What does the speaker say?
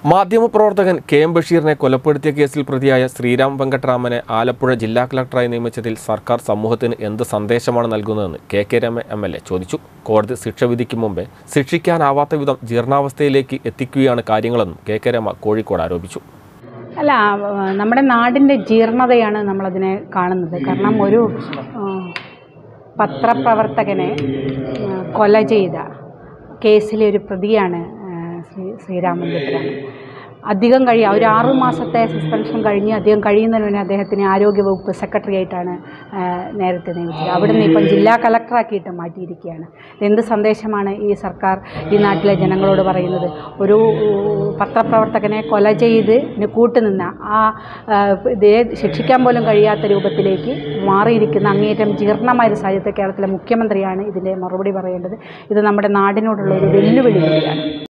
മാധ്യമപ്രവർത്തകൻ K M ബഷീറിനെ കൊലപ്പെടുത്തിയ കേസിൽ പ്രതിയായ ശ്രീരാം വെങ്കട്ടരാമനെ ആലപ്പുഴ ജില്ലാ കളക്ടറായി നിയമിച്ചതിൽ സർക്കാർ സമൂഹത്തിന് എന്ത് സന്ദേശമാണ് നൽകുന്നതെന്ന് K K Rema M L A ചോദിച്ചു കോടതി ശിക്ഷ വിധിക്കും മുമ്പേ ശിക്ഷിക്കാനാവാത്ത വിധം ജീർണാവസ്ഥയിലേക്ക് എത്തിക്കുകയാണ് കാര്യങ്ങളെന്നും കെ കെ രമ കോഴിക്കോട് ആരോപിച്ചു അല്ല ആ, നമ്മുടെ നാടിൻ്റെ ജീർണതയാണ് നമ്മളതിനെ കാണുന്നത് കാരണം ഒരു ആ, പത്രപ്രവർത്തകനെ ആ, കൊല ചെയ്ത കേസിലെ ഒരു പ്രതിയാണ് ആ, ശ്രീ ശ്രീരാമൻ വെങ്കിട്ടരാമൻ അധികം കഴിയുക ഒരു ആറു മാസത്തെ സസ്പെൻഷൻ കഴിഞ്ഞ് അധികം കഴിയുന്നതിന് മുന്നേ അദ്ദേഹത്തിന് ആരോഗ്യവകുപ്പ് സെക്രട്ടറി ആയിട്ടാണ് ആ, നേരത്തെ നിയമിച്ചത് അവിടുന്ന് ഇപ്പം ജില്ലാ കളക്ടറാക്കിയിട്ട് മാറ്റിയിരിക്കുകയാണ് എന്ത് സന്ദേശമാണ് ഈ സർക്കാർ ഈ നാട്ടിലെ ജനങ്ങളോട് പറയുന്നത് ഒരു ഉം, പത്രപ്രവർത്തകനെ കൊല ചെയ്ത് ഇതിന് കൂട്ടുനിന്ന ആ ആ, ഇതേ ശിക്ഷിക്കാൻ പോലും കഴിയാത്ത രൂപത്തിലേക്ക് മാറിയിരിക്കുന്ന അങ്ങേയറ്റം ജീർണമായ ഒരു സാഹചര്യത്തെ കേരളത്തിലെ മുഖ്യമന്ത്രിയാണ് ഇതിൻ്റെ മറുപടി പറയേണ്ടത് ഇത് നമ്മുടെ നാടിനോടുള്ള ഒരു വെല്ലുവിളി കൂടിയാണ്